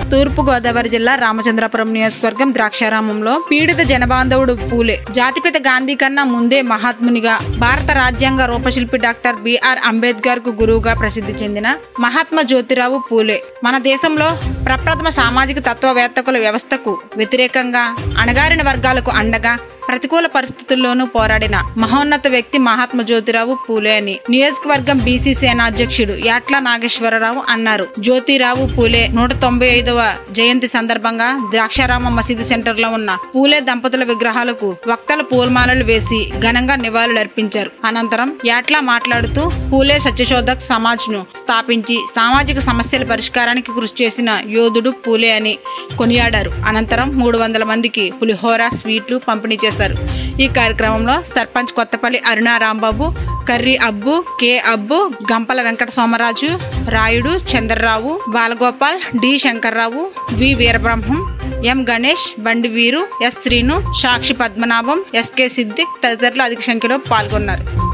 తూర్పు గోదావరి జిల్లా రామచంద్రపురం నియోజకవర్గం ద్రాక్షారామంలో పీడిత జనబాంధవుడు పూలే జాతిపిత గాంధీ కన్నా ముందే మహాత్మునిగా భారత రాజ్యాంగ రూపశిల్పి డాక్టర్ బిఆర్ అంబేద్కర్ కు గురువుగా ప్రసిద్ధి చెందిన మహాత్మా జ్యోతిరావు పూలే మన దేశంలో ప్రప్రథమ సామాజిక తత్వవేత్తకుల వ్యవస్థకు వ్యతిరేకంగా అణగారిన వర్గాలకు అండగా ప్రతికూల పరిస్థితుల్లోనూ పోరాడిన మహోన్నత వ్యక్తి మహాత్మా జ్యోతిరావు పూలే అని నియోజకవర్గం బీసీ సేన అధ్యక్షుడు యాట్ల నాగేశ్వరరావు అన్నారు జ్యోతిరావు పూలే నూట తొంభై ఐదవ జయంతి సందర్భంగా ద్రాక్షారామ మసీదు సెంటర్ లో ఉన్న పూలే దంపతుల విగ్రహాలకు వక్తల పూలమాలలు వేసి ఘనంగా నివాళులర్పించారు అనంతరం యాట్ల మాట్లాడుతూ పూలే సత్యశోధక్ సమాజ్ ను స్థాపించి సామాజిక సమస్యల పరిష్కారానికి కృషి చేసిన యోధుడు పూలే అని కొనియాడారు అనంతరం మూడు వందల మందికి పులిహోర స్వీట్లు పంపిణీ చేశారు ఈ కార్యక్రమంలో sarpanch Kothapalli Aruna Rambabu Karri Abbu K Abbu Gampala Venkata Somaraju Rayudu Chandrarao Balagopal D Shankarrao V Veerabrahmam M Ganesh Bandi Veeru S Srinu Sakshi Padmanabham SK Siddiq తదితరులు అధిక సంఖ్యలో పాల్గొన్నారు